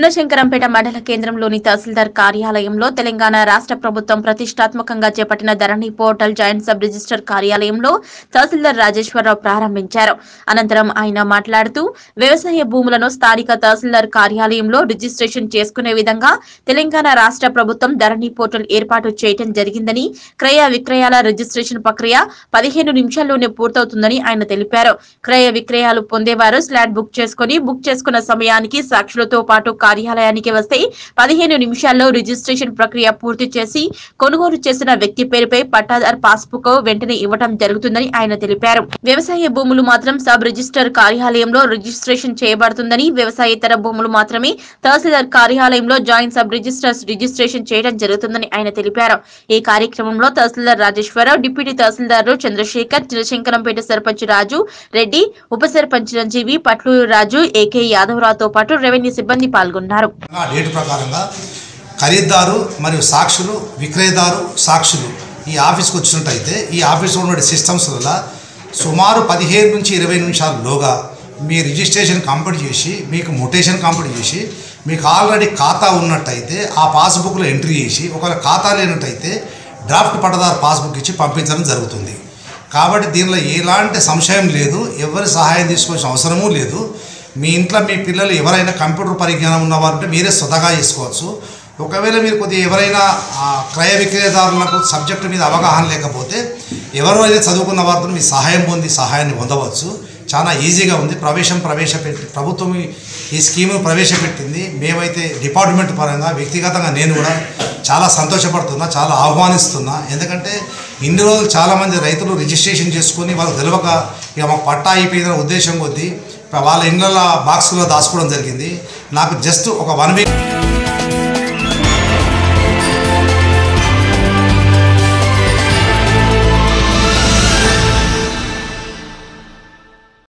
చిన్నశంకరంపేట మండల కేంద్రంలోని తహసీల్దార్ కార్యాలయంలో తెలంగాణ రాష్ట్ర ప్రభుత్వం ప్రతిష్టాత్మకంగా చేపట్టిన Dharani portal joint sub register కార్యాలయంలో తహసీల్దార్ రాజేశ్వరరావు ప్రారంభించారు అనంతరం ఆయన మాట్లాడుతూ వ్యవసాయ భూములను స్థానిక తహసీల్దార్ కార్యాలయంలో రిజిస్ట్రేషన్ చేసుకునే విధంగా తెలంగాణ రాష్ట్ర ప్రభుత్వం ధరణి పోర్టల్ ఏర్పాటు చేయడం జరిగిందని క్రయ విక్రయాల రిజిస్ట్రేషన్ ప్రక్రియ పదిహేను నిమిషాల్లోనే పూర్తవుతుందని ఆయన తెలిపారు క్రయ విక్రయాలు పొందేవారు స్లాట్ బుక్ చేసుకుని బుక్ చేసుకున్న సమయానికి సాక్షులతో పాటు కార్యాలయానికి వస్తే పదిహేను నిమిషాల్లో రిజిస్ట్రేషన్ ప్రక్రియ పూర్తి చేసి కొనుగోలు చేసిన వ్యక్తి పేరుపై పట్టాదార్ పాస్బుక్ వెంటనే ఇవ్వడం జరుగుతుందని ఆయన తెలిపారు వ్యవసాయ భూములు మాత్రం సబ్ రిజిస్టర్ కార్యాలయంలో రిజిస్ట్రేషన్ చేయబడుతుందని వ్యవసాయేతర భూములు మాత్రమే తహసీల్దార్ కార్యాలయంలో జాయింట్ సబ్ రిజిస్టర్స్ రిజిస్ట్రేషన్ చేయడం జరుగుతుందని ఆయన తెలిపారు ఈ కార్యక్రమంలో తహసీల్దార్ రాజేశ్వరరావు డిప్యూటీ తహసీల్దార్లు చంద్రశేఖర్ చిలశంకరంపేట సర్పంచ్ రాజు రెడ్డి ఉప సర్పంచ్ రంజీవి పట్లూరు రాజు ఏకే యాదవరావుతో పాటు రెవెన్యూ సిబ్బంది పాల్గొన్నారు ఆ డేట్ ప్రకారంగా ఖరీదారు మరియు సాక్షులు విక్రయదారు సాక్షులు ఈ ఆఫీస్కి వచ్చినట్టయితే ఈ ఆఫీస్లో ఉన్న సిస్టమ్స్ వల్ల సుమారు పదిహేను నుంచి ఇరవై నిమిషాల్లోగా మీ రిజిస్ట్రేషన్ కంప్లీట్ చేసి మీకు మొటేషన్ కంప్లీట్ చేసి మీకు ఆల్రెడీ ఖాతా ఉన్నట్టయితే ఆ పాస్బుక్లో ఎంట్రీ చేసి ఒకవేళ ఖాతా లేనట్టయితే డ్రాఫ్ట్ పట్టదారు పాస్బుక్ ఇచ్చి పంపించడం జరుగుతుంది కాబట్టి దీనిలో ఎలాంటి సంశయం లేదు ఎవరి సహాయం తీసుకోవాల్సిన అవసరమూ లేదు మీ ఇంట్లో మీ పిల్లలు ఎవరైనా కంప్యూటర్ పరిజ్ఞానం ఉన్నవారు ఉంటే మీరే స్వతగా చేసుకోవచ్చు ఒకవేళ మీరు కొద్దిగా ఎవరైనా ఆ, క్రయ విక్రయదారులకు సబ్జెక్టు మీద అవగాహన లేకపోతే ఎవరు అయితే చదువుకున్న వారితో మీ సహాయం పొంది సహాయాన్ని పొందవచ్చు చాలా ఈజీగా ఉంది ప్రవేశం ప్రవేశపెట్టి ప్రభుత్వం ఈ- ఈ స్కీము ప్రవేశపెట్టింది మేమైతే డిపార్ట్మెంట్ పరంగా వ్యక్తిగతంగా నేను కూడా చాలా సంతోషపడుతున్నా చాలా ఆహ్వానిస్తున్నా ఎందుకంటే ఇన్ని రోజులు చాలామంది రైతులు రిజిస్ట్రేషన్ చేసుకొని వాళ్ళకి తెలియక ఇక మాకు పట్టా అయిపోయిందనే ఉద్దేశం కొద్దీ వాళ్ళ ఇళ్ళ బాక్సులో దాచుకోవడం జరిగింది నాకు జస్ట్ ఒక వన్ వీక్